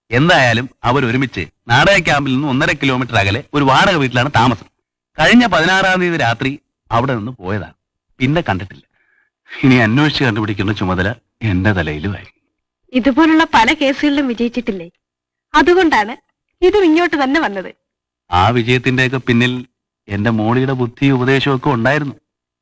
എന്തായാലും അവർ ഒരുമിച്ച് നാടക ക്യാമ്പിൽ നിന്ന് ഒന്നര കിലോമീറ്റർ അകലെ ഒരു വാടക വീട്ടിലാണ് താമസം കഴിഞ്ഞ പതിനാറാം തീയതി രാത്രി അവിടെ നിന്ന് പോയതാണ് പിന്നെ കണ്ടിട്ടില്ല ഇനി അന്വേഷിച്ച് കണ്ടുപിടിക്കേണ്ട ചുമതല എന്റെ തലയിലുമായി ഇതുപോലുള്ള പല കേസുകളിലും വിജയിച്ചിട്ടില്ലേ അതുകൊണ്ടാണ് ഇതും ഇങ്ങോട്ട് തന്നെ വന്നത് ആ വിജയത്തിന്റെയൊക്കെ പിന്നിൽ എന്റെ മോളിയുടെ ബുദ്ധിയും ഉപദേശവും ഒക്കെ ഉണ്ടായിരുന്നു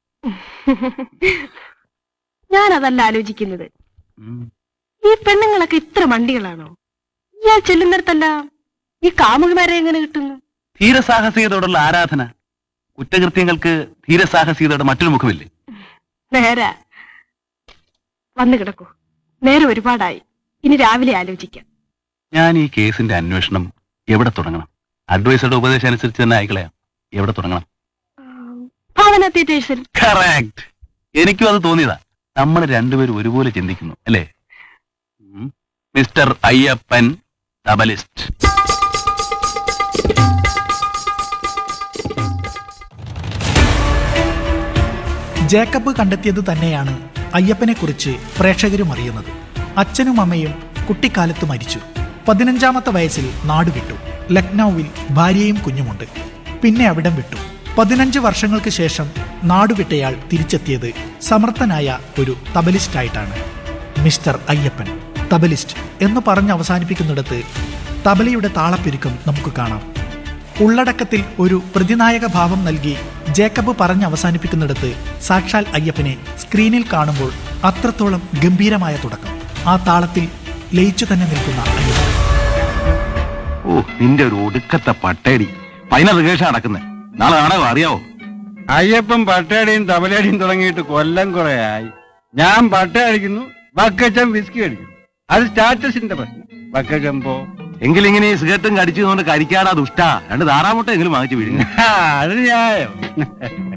ഞാൻ അതല്ല ആലോചിക്കുന്നത് ഉം. ഈ പെണ്ണുങ്ങളൊക്കെ ഇത്ര മണ്ടികളാണോ ഞാൻ ചെല്ലുന്നിടത്തെല്ലാം ഈ കാമുകിമാരെ എങ്ങനെ കിട്ടുന്നു ധീരസാഹസികതയോടുള്ള ആരാധന കുറ്റകൃത്യങ്ങൾക്ക് ധീരസാഹസികതയുടെ മറ്റൊരു മുഖമില്ലേ നേരാ വന്നു കിടക്കൂ നേരെ ഒരുപാടായി ഇനി രാവിലെ ആലോചിക്കാം ഞാൻ ഈ കേസിന്റെ അന്വേഷണം എവിടെ തുടങ്ങണം അഡ്വൈസറുടെ ഉപദേശം അനുസരിച്ച് തന്നെ ആയിക്കളയാം എവിടെ തുടങ്ങണം ഭാവന തിയേറ്റേഴ്സിൽ കറക്റ്റ് എനിക്കും അത് തോന്നിയതാ നമ്മൾ രണ്ടുപേരും ഒരുപോലെ ചിന്തിക്കുന്നു അല്ലേ ഉം. മിസ്റ്റർ അയ്യപ്പൻ തബലിസ്റ്റ് ജേക്കബ് കണ്ടെത്തിയത് തന്നെയാണ് അയ്യപ്പനെക്കുറിച്ച് പ്രേക്ഷകരും അറിയുന്നത് അച്ഛനും അമ്മയും കുട്ടിക്കാലത്ത് മരിച്ചു പതിനഞ്ചാമത്തെ വയസ്സിൽ നാട് വിട്ടു ലക്നൌവിൽ ഭാര്യയും കുഞ്ഞുമുണ്ട് പിന്നെ അവിടം വിട്ടു പതിനഞ്ച് വർഷങ്ങൾക്ക് ശേഷം നാടുവിട്ടയാൾ തിരിച്ചെത്തിയത് സമർത്ഥനായ ഒരു തബലിസ്റ്റായിട്ടാണ് മിസ്റ്റർ അയ്യപ്പൻ തബലിസ്റ്റ് എന്ന് പറഞ്ഞ് അവസാനിപ്പിക്കുന്നിടത്ത് തബലയുടെ താളപ്പെരുക്കം നമുക്ക് കാണാം ഉള്ളടക്കത്തിൽ ഒരു പ്രതിനായക ഭാവം നൽകി ജേക്കബ് പറഞ്ഞ് അവസാനിപ്പിക്കുന്നിടത്ത് സാക്ഷാൽ അയ്യപ്പനെ സ്ക്രീനിൽ കാണുമ്പോൾ അത്രത്തോളം ഗംഭീരമായ തുടക്കം ആ താളത്തിൽ ലയിച്ചു തന്നെ നിൽക്കുന്ന അയ്യപ്പൻ ഓ നിന്റെ ഒരു ഒടുക്കത്തെ പട്ടേടി ഫൈനൽ റിഹേഴ്സൽ നടക്കുന്നത് നാളെ നാടകം അറിയാവോ അയ്യപ്പൻ പട്ടയടിയും തബലടിയും തുടങ്ങിയിട്ട് കൊല്ലം കുറയായി ഞാൻ പട്ട അടിക്കുന്നു ബക്കച്ചൻ വിസ്കി അടിക്കുന്നു അത് സ്റ്റാറ്റസിന്റെ പ്രശ്നം ബക്കച്ചൻ പോ എങ്കിലിങ്ങനെ ഈ സിഗരറ്റും കടിച്ചതുകൊണ്ട് കരിക്കാടാ ദുഷ്ട രണ്ട് താറാമുട്ട എങ്കിലും വാങ്ങിച്ചു വിഴുങ്ങ ആ, അത് ന്യായം